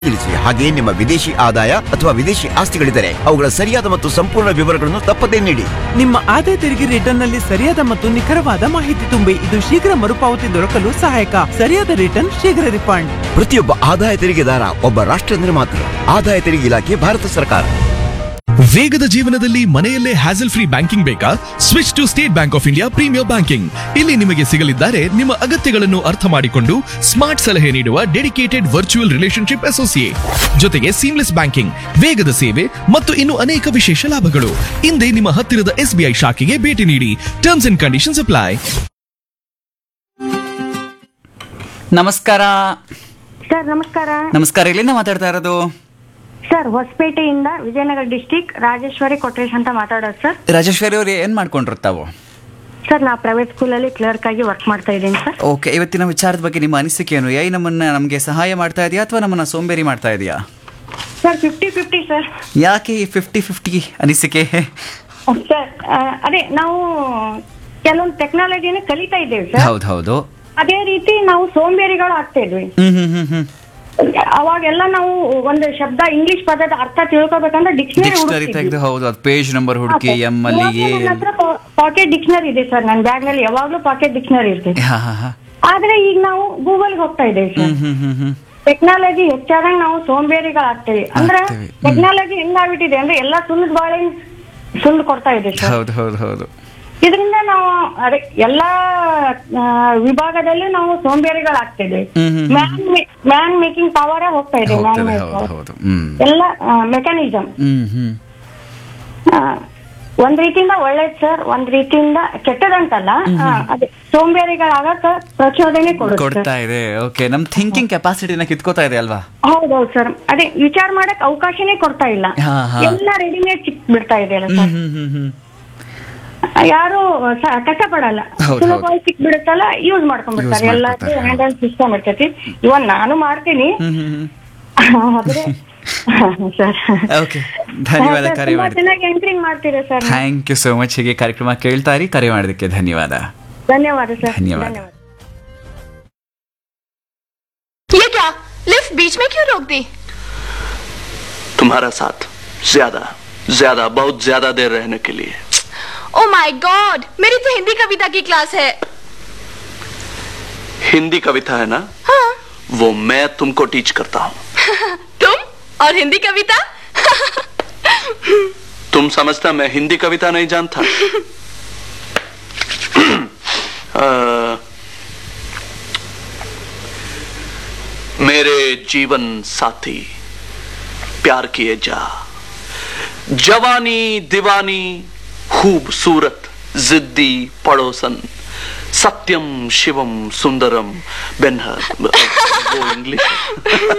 ತಿಳಿಸಿ ಹಾಗೆಯೇ ನಿಮ್ಮ ವಿದೇಶಿ ಆದಾಯ ಅಥವಾ ವಿದೇಶಿ ಆಸ್ತಿಗಳಿದ್ದರೆ ಅವುಗಳ ಸರಿಯಾದ ಮತ್ತು ಸಂಪೂರ್ಣ ವಿವರಗಳನ್ನು ತಪ್ಪದೇ ನೀಡಿ ನಿಮ್ಮ ಆದಾಯ ತೆರಿಗೆ ರಿಟರ್ನ್ ನಲ್ಲಿ ಸರಿಯಾದ ಮತ್ತು ನಿಖರವಾದ ಮಾಹಿತಿ ತುಂಬಿ ಇದು ಶೀಘ್ರ ಮರುಪಾವತಿ ದೊರಕಲು ಸಹಾಯಕ ಸರಿಯಾದ ರಿಟರ್ನ್ ಶೀಘ್ರ ರಿಫಂಡ್ ಪ್ರತಿಯೊಬ್ಬ ಆದಾಯ ತೆರಿಗೆದಾರ ಒಬ್ಬ ರಾಷ್ಟ್ರ ನಿರ್ಮಾತೃ ಆದಾಯ ತೆರಿಗೆ ಇಲಾಖೆ ಭಾರತ ಸರ್ಕಾರ ವೇಗದ ಜೀವನದಲ್ಲಿ ಮನೆಯಲ್ಲೇ ಹ್ಯಾಸಲ್ ಫ್ರೀ ಬ್ಯಾಂಕಿಂಗ್ ಬೇಕಾ switch to State Bank of India premier banking ಇಲ್ಲಿ ನಿಮಗೆ ಸಿಗಲಿದ್ದಾರೆ ನಿಮ್ಮ ಅಗತ್ಯಗಳನ್ನು ಅರ್ಥ ಮಾಡಿಕೊಂಡು ಸ್ಮಾರ್ಟ್ ಸಲಹೆ ನೀಡುವ ಡೆಡಿಕೇಟೆಡ್ ವರ್ಚುವಲ್ ರಿಲೇಶನ್ಶಿಪ್ ಅಸೋಸಿಯೇಟ್ ಜೊತೆಗೆ ಸೀಮ್ಲೆಸ್ ಬ್ಯಾಂಕಿಂಗ್ ವೇಗದ ಸೇವೆ ಮತ್ತು ಇನ್ನು ಅನೇಕ ವಿಶೇಷ ಲಾಭಗಳು ಹಿಂದೆ ನಿಮ್ಮ ಹತ್ತಿರದ ಎಸ್ಬಿಐ ಶಾಖೆಗೆ ಭೇಟಿ ನೀಡಿ ಟರ್ಮ್ಸ್ ಅಂಡ್ ಕಂಡೀಷನ್ಸ್ ಅಪ್ಲೈ ನಮಸ್ಕಾರ ಸರ್ ನಮಸ್ಕಾರ ನಮಸ್ಕಾರ ಎಲ್ಲಿಂದ ಮಾತಾಡ್ತಾ ಇರೋದು ಸರ್ ಹೊಸಪೇಟೆಯಿಂದ ವಿಜಯನಗರ ಡಿಸ್ಟಿಕ್ ರಾಜೇಶ್ವರಿ ಕೊಟ್ರೇಶ್ ಅಂತ ಮಾತಾಡೋದು ಸರ್ ರಾಜೇಶ್ವರಿ ಅವ್ರು ಏನ್ ಮಾಡ್ಕೊಂಡ್ರು ತಾವು ಸರ್ ನಾ ಪ್ರೈವೇಟ್ ಸ್ಕೂಲಲ್ಲಿ ಕ್ಲರ್ಕ್ ಆಗಿ ವರ್ಕ್ ಮಾಡ್ತಾ ಇದ್ದೀನಿ ಸರ್ ಓಕೆ ಇವತ್ತಿನ ವಿಚಾರದ ಬಗ್ಗೆ ನಿಮ್ಮ ಅನಿಸಿಕೆ ಏನು ಏಯ್ ನಮ್ಮನ್ನ ನಮಗೆ ಸಹಾಯ ಮಾಡ್ತಾ ಇದೆಯಾ ಅಥವಾ ನಮ್ಮನ್ನ ಸೋಂಬೇರಿ ಮಾಡ್ತಾ ಇದೆಯಾ ಸರ್ ಫಿಫ್ಟಿ ಫಿಫ್ಟಿ ಸರ್ ಯಾಕೆ ಈ ಫಿಫ್ಟಿ ಫಿಫ್ಟಿ ಅನಿಸಿಕೆ ಸರ್ ಆ, ಅದೇ ನಾವು ಕೆಲವೊಂದು ಟೆಕ್ನಾಲಜಿನ ಕಲಿತಾ ಇದ್ದೇವೆ ಸರ್ ಹೌದು ಹೌದು ಅದೇ ರೀತಿ ನಾವು ಸೋಂಬೇರಿಗಳು ಆಗ್ತಾ ಇದ್ವಿ ಹ್ಮ್ ಹ್ಮ್ ಹ್ಮ್ ಹ್ಮ್ ಅವಾಗೆಲ್ಲ ನಾವು ಒಂದು ಶಬ್ದ ಇಂಗ್ಲಿಷ್ ಪದದ ಅರ್ಥ ತಿಳ್ಕೊಬೇಕಂದ್ರೆ ಡಿಕ್ಷನರಿ ಡಿಕ್ಷನರಿ ತೆಗೆದು ಹೌದು ಅದು ಪೇಜ್ ನಂಬರ್ ಹುಡುಕಿ ಎಮ್ ಅಲ್ಲಿ ಎ ಪಾಕೆಟ್ ಡಿಕ್ಷನರಿ ಇದೆ ಸರ್ ನನ್ನ ಬ್ಯಾಗ್ ನಲ್ಲಿ ಯಾವಾಗ್ಲೂ ಪಾಕೆಟ್ ಡಿಕ್ಷನರಿ ಇರ್ತದೆ ಹಾ ಹಾ ಹಾ ಆದ್ರೆ ಈಗ ನಾವು ಗೂಗಲ್ ಹೋಗ್ತಾ ಇದ್ದೇವೆ ಸರ್ ಹ್ಮ್ ಹ್ಮ್ ಹ್ಮ್ ಹ್ಮ್ ಟೆಕ್ನಾಲಜಿ ಹೆಚ್ಚಾದಂಗ ನಾವು ಸೋಂಬೇರಿಗಳಾಗ್ತೇವೆ ಅಂದ್ರೆ ಆಗ್ತೇವೆ. ಹ್ಮ್. ಟೆಕ್ನಾಲಜಿ ಹೆಂಗಾಗ್ಬಿಟ್ಟಿದೆ ಅಂದ್ರೆ ಎಲ್ಲಾ ಸುಣ್ಣದ ಬಾಳೆ ಸುಳ್ಳು ಕೊಡ್ತಾ ಇದೆ ಸರ್ ಹೌದು ಹೌದು ಹೌದು ಇದರಿಂದ ನಾವು ಅದೇ ಎಲ್ಲಾ ಆ, ವಿಭಾಗದಲ್ಲೂ ನಾವು ಸೋಂಬೇರಿಗಳಾಗ್ತಿದೆ ಹ್ಮ್, ಹ್ಮ್, ಹ್ಮ್. ಮ್ಯಾನ್ ಮ್ಯಾನ್ ಮೇಕಿಂಗ್ ಪವರ್ ಹೋಗ್ತಾ ಇದೆ ಹೋಗ್ತದೆ man ಹೌದು made ಹೌದು ಹ್ಮ್ ಎಲ್ಲ ಮೆಕ್ಯಾನಿಸಮ್ ಹ್ಮ್ ಹ್ಮ್ ಒಂದ್ ರೀತಿಯಿಂದ ಒಳ್ಳೇದ್ ಸರ್ ಒಂದ್ ರೀತಿಯಿಂದ ಕೆಟ್ಟದಂತಲ್ಲ ಆ, ಅದೇ ಸೋಂಬೇರಿಗಳಾಗಕ್ಕ ಪ್ರಚೋದನೆ ಕೊಡುತ್ತೆ ಕೊಡ್ತಾ ಇದೆ ಓಕೆ ನಮ್ ಥಿಂಕಿಂಗ್ ಕೆಪಾಸಿಟಿನ ಕಿತ್ಕೋತಾ ಇದೆ ಅಲ್ವಾ ಹೌದೌದು ಸರ್ ಅದೇ ವಿಚಾರ ಮಾಡಕ್ ಅವಕಾಶನೇ ಕೊಡ್ತಾ ಇಲ್ಲ ಹಾ, ಹಾ. ಎಲ್ಲ ರೆಡಿಮೇಡ್ ಸಿಕ್ ಬಿಡ್ತಾ ಇದೆ ಅಲ್ಲ ಹ್ಮ್ ಸರ್ ಹ್ಮ್ ಹ್ಮ್ ಹ್ಮ್ ಯಾರು ಸ- ಕಷ್ಟಪಡಲ್ಲ ಹೌದ್ ಸುಲಭವಾಗಿ ಸಿಕ್ ಬಿಡುತ್ತಲ್ಲ ಯೂಸ್ ಮಾಡ್ಕೊಂಡ್ಬಿಡ್ತಾರೆ Use ಎಲ್ಲ ಮಾಡ್ಕೊತಾರೆ, ಹೌದು. ಹ್ಯಾಂಡಲ್ ಸಿಸ್ಟಮ್ ಇರ್ತೈತಿ ಇವನ್ ನಾನು ಮಾಡ್ತೀನಿ ಹ್ಮ್ ಹ್ಮ್ ಹ್ಮ್ ಆದ್ರೆ ಸರ್ ಓಕೆ ಧನ್ಯವಾದ ಕರೆ ತುಂಬಾ ಮಾಡಿ ಚೆನ್ನಾಗಿ ಎಂಟ್ರಿಂಗ್ ಮಾಡ್ತೀರಾ sir thank you so much ಹೀಗೆ ಕಾರ್ಯಕ್ರಮ ಕೇಳ್ತಾ ಇರಿ ಕರೆ ಮಾಡೋದಕ್ಕೆ ಧನ್ಯವಾದ ಧನ್ಯವಾದ ಸರ್ ಧನ್ಯವಾದ. ये क्या लिफ्ट बीच में क्यों रोक दी तुम्हारा साथ ज्यादा ज्यादा बहुत ज्यादा देर रहने के लिए ओ माय गॉड मेरी तो हिंदी कविता की क्लास है हिंदी कविता है ना हाँ वो मैं तुमको टीच करता हूँ तुम और हिंदी कविता तुम समझता मैं हिंदी कविता नहीं जानता अ, मेरे जीवन साथी प्यार किए जा जवानी दीवानी खूबसूरत जिद्दी पड़ोसन सत्यम शिवम सुंदरम बेनहर वो इंग्लिश